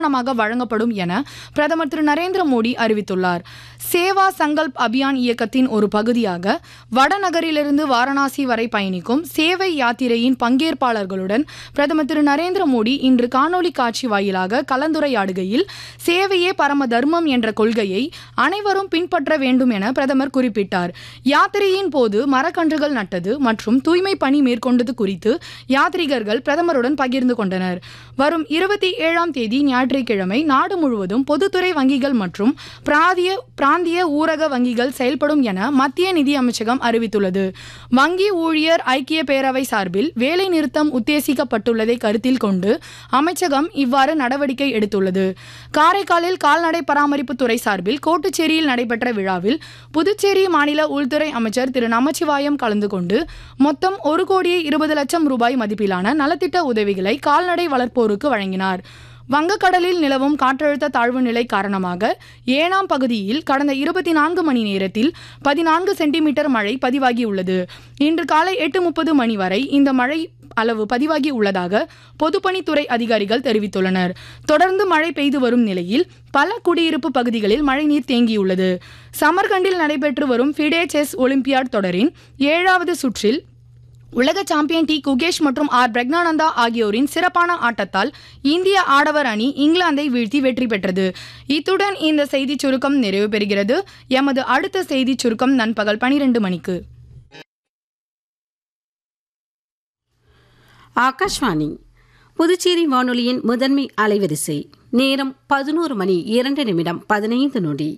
நிவாரணமாக வழங்கப்படும் என பிரதமர் திரு நரேந்திர மோடி அறிவித்துள்ளார் சேவா சங்கல்ப் அபியான் இயக்கத்தின் ஒரு பகுதியாக வடநகரிலிருந்து வாரணாசி வரை பயணிக்கும் சேவை யாத்திரையின் பங்கேற்பாளர்களுடன் பிரதமர் திரு நரேந்திர மோடி இன்று காணொலி காட்சி வாயிலாக கலந்துரையாடுகையில் சேவையே பரம தர்மம் என்ற கொள்கையை அனைவரும் பின்பற்ற வேண்டும் என பிரதமர் குறிப்பிட்டார் யாத்திரையின் போது மரக்கன்றுகள் நட்டது மற்றும் தூய்மை பணி மேற்கொண்டது குறித்து யாத்ரீகர்கள் பிரதமருடன் பகிர்ந்து கொண்டனர் வரும் இருபத்தி ஏழாம் தேதி ஞாயிற்றுக்கிழமை நாடு முழுவதும் பொதுத்துறை வங்கிகள் மற்றும் பிராந்திய பிராந்திய ஊரக வங்கிகள் செயல்படும் என மத்திய நிதி அமைச்சகம் அறிவித்துள்ளது வங்கி ஊழியர் ஐக்கிய பேரவை சார்பில் வேலை நிறுத்தம் உத்தேசிக்கப்பட்டுள்ளதை கருத்தில் கொண்டு அமைச்சகம் இவ்வாறு நடவடிக்கை எடுத்துள்ளது காரைக்காலில் கால்நடை பராமரிப்பு துறை சார்பில் கோட்டுச்சேரியில் நடைபெற்ற விழாவில் புதுச்சேரி மாநில உள்துறை அமைச்சர் திரு நமச்சிவாயம் கலந்து கொண்டு மொத்தம் ஒரு கோடியே இருபது லட்சம் ரூபாய் மதிப்பிலான நலத்திட்ட உதவிகளை கால்நடை வளர்ப்போருக்கு வழங்கினார் வங்கக்கடலில் நிலவும் காற்றழுத்த தாழ்வு நிலை காரணமாக ஏனாம் பகுதியில் கடந்த இருபத்தி நான்கு மணி நேரத்தில் பதினான்கு சென்டிமீட்டர் மழை பதிவாகியுள்ளது இன்று காலை எட்டு முப்பது மணி வரை இந்த மழை அளவு பதிவாகி உள்ளதாக பொதுப்பணித்துறை அதிகாரிகள் தெரிவித்துள்ளனர் தொடர்ந்து மழை பெய்து வரும் நிலையில் பல குடியிருப்பு பகுதிகளில் மழைநீர் தேங்கியுள்ளது சமர்கண்டில் நடைபெற்று வரும் ஃபிடே செஸ் ஒலிம்பியாட் தொடரின் ஏழாவது சுற்றில் உலக சாம்பியன் டி குகேஷ் மற்றும் ஆர் பிரக்னானந்தா ஆகியோரின் சிறப்பான ஆட்டத்தால் இந்திய ஆடவர் அணி இங்கிலாந்தை வீழ்த்தி வெற்றி பெற்றது இத்துடன் இந்த செய்திச் சுருக்கம் நிறைவு பெறுகிறது எமது அடுத்த செய்திச் சுருக்கம் நண்பகல் பனிரெண்டு மணிக்கு ஆகாஷ்வாணி புதுச்சேரி வானொலியின் முதன்மை அலைவரிசை நேரம் பதினோரு மணி இரண்டு நிமிடம் பதினைந்து நொடி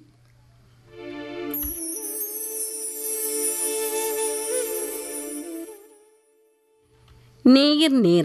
நேயர் நேரம்